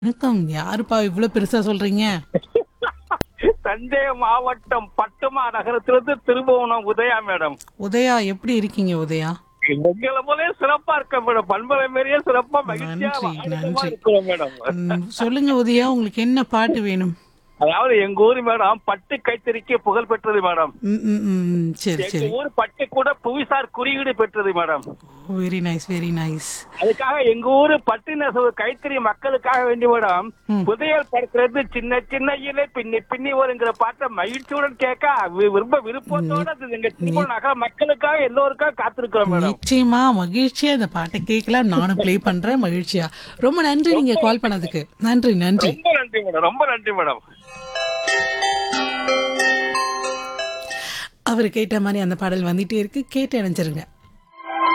வணக்கம் யாருப்பா இவ்வளவு பெருசா சொல்றீங்க தஞ்சை மாவட்டம் பட்டுமா நகரத்திலிருந்து திருபுவனம் உதயா மேடம் உதயா எப்படி இருக்கீங்க உதயா எங்களை போலே சிறப்பா இருக்க மேடம் பண்பலை மாரியே சிறப்பா மகிழ்ச்சியா நன்றி, ஆனந்தமா நன்றி. இருக்கிறோம் மேடம் ம், சொல்லுங்க உதயா உங்களுக்கு என்ன பாட்டு வேணும் அதாவது எங்க ஊர் மேடம் பட்டு கைத்தறிக்கு புகழ் பெற்றது மேடம் ம், ம், ம், சரி எங்க சரி ஊர் பட்டு கூட புவிசார் குறியீடு பெற்றது madam very nice very nice அதுக்காக எங்க ஊரு பட்டு நெசவு கைத்தறி மக்களுக்காக வேண்டி மேடம் ம். புதையல் படுத்துறது சின்ன சின்ன இலை பின்னி பின்னி வருங்கிற பாட்டை மகிழ்ச்சியுடன் கேட்க வி- ரொம்ப விருப்பத்தோட அது எங்க திருப்பூர் நகர மக்களுக்காக எல்லோருக்காக காத்திருக்கிறோம் மேடம் நிச்சயமா மகிழ்ச்சியா இந்த பாட்டை கேட்கலாம் நானும் ப்ளே பண்றேன் மகிழ்ச்சியா ரொம்ப நன்றி நீங்க கால் பண்ணதுக்கு நன்றி நன்றி ரொம்ப நன்றி மேடம் ரொம்ப நன்றி மேடம் அவர் கேட்ட மாதிரி அந்த பாடல் வந்துட்டே இருக்கு கேட்டு இணைஞ்சிருங்க